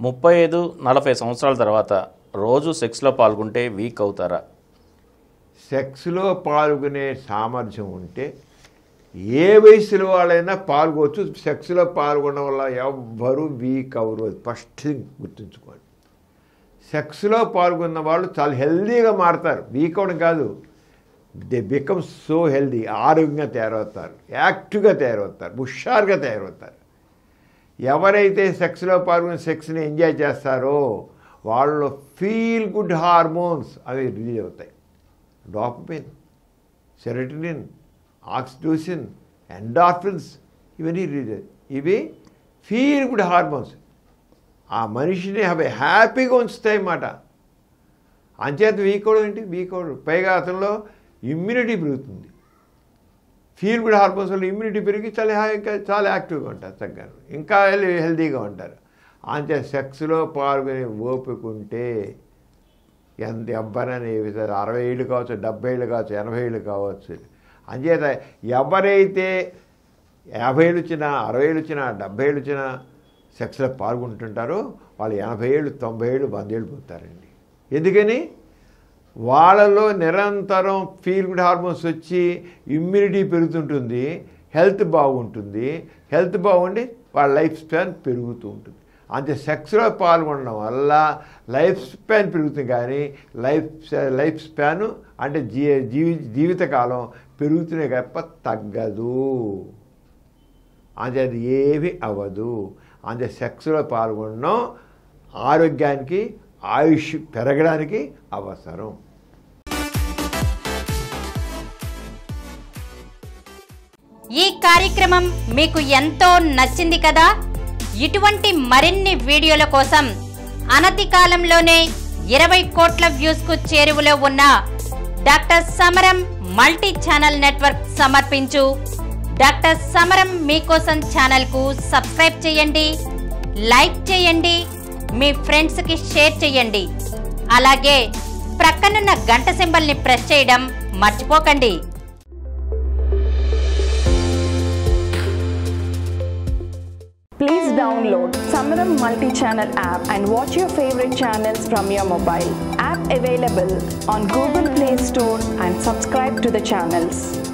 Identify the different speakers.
Speaker 1: ముప్పై ఐదు నలభై సంవత్సరాల తర్వాత రోజు సెక్స్లో పాల్గొంటే వీక్ అవుతారా
Speaker 2: సెక్స్లో పాల్గొనే సామర్థ్యం ఉంటే ఏ వయసులో వాళ్ళైనా పాల్గొచ్చు సెక్స్లో పాల్గొనడం వల్ల ఎవ్వరూ వీక్ అవరు అది ఫస్ట్ థింగ్ గుర్తుంచుకోండి సెక్స్లో పాల్గొన్న వాళ్ళు చాలా హెల్దీగా మారుతారు వీక్ అవడం కాదు దే బికమ్ సో హెల్దీ ఆరోగ్యంగా తయారవుతారు యాక్టివ్గా తయారవుతారు హుషారుగా తయారవుతారు ఎవరైతే సెక్స్లో పాల్గొని సెక్స్ని ఎంజాయ్ చేస్తారో వాళ్ళలో ఫీల్ గుడ్ హార్మోన్స్ అవి రిలీజ్ అవుతాయి డాపమిన్ సెరటినిన్ ఆక్సిటోసిన్ ఎండార్ఫిన్స్ ఇవన్నీ రిలీజ్ ఇవి ఫీల్ గుడ్ హార్మోన్స్ ఆ మనిషిని అవి హ్యాపీగా ఉంచుతాయి అన్నమాట అంచేత వీక్ అవడం ఏంటి వీక్ అవడం పైగా అతనిలో ఇమ్యూనిటీ పెరుగుతుంది ఫీల్ గుడ్ హార్మోన్స్ వల్ల ఇమ్యూనిటీ పెరిగి చాలా హా- ఇంకా చాలా యాక్టివ్గా ఉంటారు చక్కగా ఇంకా హెల్- హెల్తీగా ఉంటారు అంతే సెక్స్లో పాల్గొనే ఓపిక ఉంటే ఎంత ఎవ్వరని విధంగా అరవై ఏళ్ళు కావచ్చు డెబ్బై ఏళ్ళు కావచ్చు ఎనభై ఏళ్ళు కావచ్చు అంచేత ఎవరైతే యాభై ఏళ్ళు వచ్చినా అరవై ఏళ్ళు వచ్చినా డెబ్బై ఏళ్ళు వచ్చినా సెక్స్లో పాల్గొంటుంటారో వాళ్ళు ఎనభై ఏళ్ళు తొంభై ఏళ్ళు వంద ఏళ్ళు పోతారండి ఎందుకని వాళ్ళలో నిరంతరం ఫీల్ గుడ్ హార్మోన్స్ వచ్చి ఇమ్యూనిటీ పెరుగుతుంటుంది హెల్త్ బాగుంటుంది హెల్త్ బాగుండి వాళ్ళ లైఫ్ స్పాన్ పెరుగుతూ ఉంటుంది అంతే సెక్స్లో పాల్గొనడం వల్ల లైఫ్ స్పాన్ పెరుగుతుంది కానీ లైఫ్ లైఫ్ స్పాన్ అంటే జీ జీవి జీవితకాలం పెరుగుతూనే తప్ప తగ్గదు అంటే అది ఏమీ అవ్వదు అంటే సెక్స్లో పాల్గొనడం ఆరోగ్యానికి ఆయుష్ పెరగడానికి అవసరం
Speaker 3: ఈ కార్యక్రమం మీకు ఎంతో నచ్చింది కదా ఇటువంటి మరిన్ని వీడియోల కోసం అనతి కాలంలోనే ఇరవై కోట్ల వ్యూస్ కు చేరువలో ఉన్న doctor Samaram multi channel network సమర్పించు డాక్టర్ సమరం మీకోసం ఛానల్ కు సబ్స్క్రైబ్ చేయండి లైక్ చేయండి మీ ఫ్రెండ్స్ కి షేర్ చేయండి అలాగే ప్రక్కనున్న గంట సింబల్ ని ప్రెస్ చేయడం మర్చిపోకండి
Speaker 4: Please download Samaram multi-channel app and watch your favorite channels from your mobile. App available on Google Play Store and subscribe to the channels.